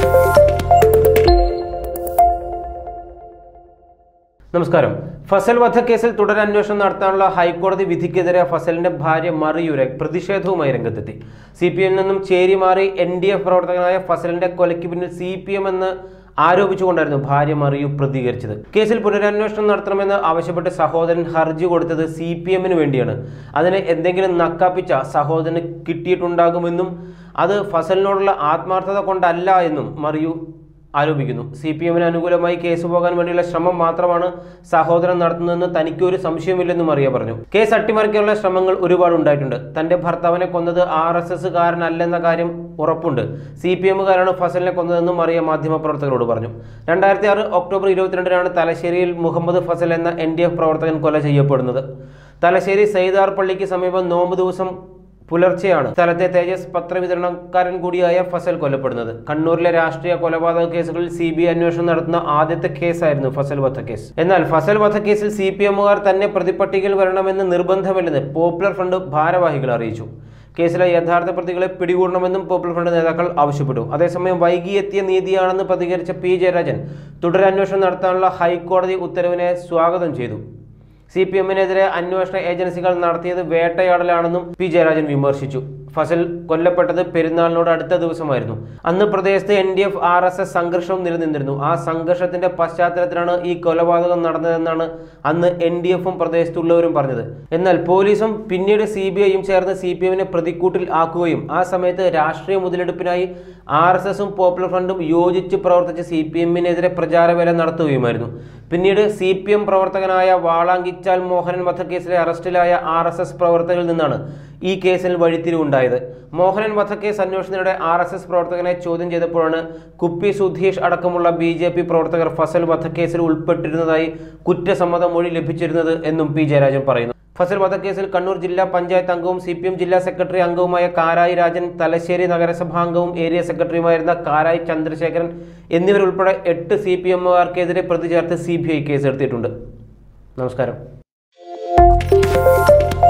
നമസ്കാരം ഫസൽ വധക്കേസിൽ തുടരന്വേഷണം നടത്താനുള്ള ഹൈക്കോടതി വിധിക്കെതിരെ ഫസലിന്റെ ഭാര്യ മറിയുര പ്രതിഷേധവുമായി രംഗത്തെത്തി സി പി എം നിന്നും ചേരി മാറി എൻ ഡി എഫ് പ്രവർത്തകനായ ഫസലിന്റെ കൊലയ്ക്ക് പിന്നിൽ സി പി എം എന്ന് ആരോപിച്ചുകൊണ്ടായിരുന്നു ഭാര്യ മറിയു പ്രതികരിച്ചത് കേസിൽ പുനരന്വേഷണം നടത്തണമെന്ന് ആവശ്യപ്പെട്ട് സഹോദരൻ ഹർജി കൊടുത്തത് സി പി എമ്മിന് വേണ്ടിയാണ് അതിന് എന്തെങ്കിലും നക്കാപ്പിച്ച സഹോദരന് കിട്ടിയിട്ടുണ്ടാകുമെന്നും അത് ഫസലിനോടുള്ള ആത്മാർത്ഥത കൊണ്ടല്ല എന്നും മറിയു ആരോപിക്കുന്നു സി പി എമ്മിന് അനുകൂലമായി കേസ് പോകാൻ വേണ്ടിയുള്ള ശ്രമം മാത്രമാണ് സഹോദരൻ നടത്തുന്നതെന്ന് തനിക്ക് ഒരു സംശയമില്ലെന്നും അറിയ പറഞ്ഞു കേസ് അട്ടിമറിക്കാനുള്ള ശ്രമങ്ങൾ ഒരുപാട് ഉണ്ടായിട്ടുണ്ട് തന്റെ ഭർത്താവിനെ കൊന്നത് ആർ എസ് എസ് കാരനല്ലെന്ന കാര്യം ഉറപ്പുണ്ട് സി പി എമ്മുകാരാണ് ഫസലിനെ കൊന്നതെന്നും അറിയ മാധ്യമപ്രവർത്തകരോട് പറഞ്ഞു രണ്ടായിരത്തി ആറ് ഒക്ടോബർ ഇരുപത്തിരണ്ടിനാണ് തലശ്ശേരിയിൽ മുഹമ്മദ് ഫസൽ എന്ന എൻ ഡി എഫ് പ്രവർത്തകൻ കൊല ചെയ്യപ്പെടുന്നത് തലശ്ശേരി സൈദാർ പള്ളിക്ക് സമീപം നോമ്പ് ദിവസം പുലർച്ചെയാണ് സ്ഥലത്തെ തേജസ് പത്രവിതരണക്കാരൻ കൂടിയായ ഫസൽ കൊല്ലപ്പെടുന്നത് കണ്ണൂരിലെ രാഷ്ട്രീയ കൊലപാതക കേസുകളിൽ സി ബി ഐ അന്വേഷണം നടത്തുന്ന ആദ്യത്തെ കേസായിരുന്നു ഫസൽ വധക്കേസ് എന്നാൽ ഫസൽ വധക്കേസിൽ സി പി എമ്മുകാർ തന്നെ പ്രതിപട്ടികയിൽ വരണമെന്ന് നിർബന്ധമില്ലെന്ന് പോപ്പുലർ ഫ്രണ്ട് ഭാരവാഹികൾ അറിയിച്ചു കേസിലെ യഥാർത്ഥ പ്രതികളെ പിടികൂടണമെന്നും പോപ്പുലർ ഫ്രണ്ട് നേതാക്കൾ ആവശ്യപ്പെട്ടു അതേസമയം വൈകിയെത്തിയ നീതിയാണെന്ന് പ്രതികരിച്ച പി ജയരാജൻ തുടരന്വേഷണം നടത്താനുള്ള ഹൈക്കോടതി ഉത്തരവിനെ സ്വാഗതം ചെയ്തു സി പി എമ്മിനെതിരെ അന്വേഷണ ഏജൻസികൾ നടത്തിയത് വേട്ടയാടലാണെന്നും പി ജയരാജൻ വിമർശിച്ചു ഫസൽ കൊല്ലപ്പെട്ടത് പെരുന്നാളിനോട് അടുത്ത ദിവസമായിരുന്നു അന്ന് പ്രദേശത്ത് N D F R S S സംഘർഷവും നിലനിന്നിരുന്നു ആ സംഘർഷത്തിന്റെ പശ്ചാത്തലത്തിലാണ് ഈ കൊലപാതകം നടന്നതെന്നാണ് അന്ന് എൻ ഡി എഫും പ്രദേശത്തുള്ളവരും പറഞ്ഞത് എന്നാൽ പോലീസും പിന്നീട് സി ബി ഐയും ചേർന്ന് സി പി എമ്മിനെ പ്രതിക്കൂട്ടിൽ ആക്കുകയും ആ സമയത്ത് രാഷ്ട്രീയ മുതലെടുപ്പിനായി ആർ എസ് എസും പോപ്പുലർ ഫ്രണ്ടും യോജിച്ച് പ്രവർത്തിച്ച് സി പി എമ്മിനെതിരെ പ്രചാരവേല നടത്തുകയുമായിരുന്നു പിന്നീട് സി പി എം പ്രവർത്തകനായ വാളാങ്കിച്ചാൽ മോഹനൻ വധക്കേസിലെ അറസ്റ്റിലായ ആർ എസ് എസ് പ്രവർത്തകരിൽ നിന്നാണ് ഈ കേസിൽ വഴിത്തിരിവുണ്ടായത് മോഹനൻ വധക്കേസ് അന്വേഷണത്തിനിടെ ആർ എസ് എസ് പ്രവർത്തകനെ ചോദ്യം ചെയ്തപ്പോഴാണ് കുപ്പി സുധീഷ് അടക്കമുള്ള ബി ജെ പി പ്രവർത്തകർ ഫസൽ വധക്കേസിൽ ഉൾപ്പെട്ടിരുന്നതായി കുറ്റസമ്മത മൊഴി ലഭിച്ചിരുന്നത് എന്നും പി ജയരാജൻ പറയുന്നു ഫസൽ വധക്കേസിൽ കണ്ണൂർ ജില്ലാ പഞ്ചായത്ത് അംഗവും സി പി എം ജില്ലാ സെക്രട്ടറി അംഗവുമായ കാരായി രാജൻ തലശ്ശേരി നഗരസഭാ അംഗവും ഏരിയ സെക്രട്ടറിയുമായിരുന്ന കാരായി ചന്ദ്രശേഖരൻ എന്നിവരുൾപ്പെടെ എട്ട് സി പി എമ്മുകാർക്കെതിരെ പ്രതി ചേർത്ത് സി ബി ഐ കേസെടുത്തിട്ടുണ്ട് നമസ്കാരം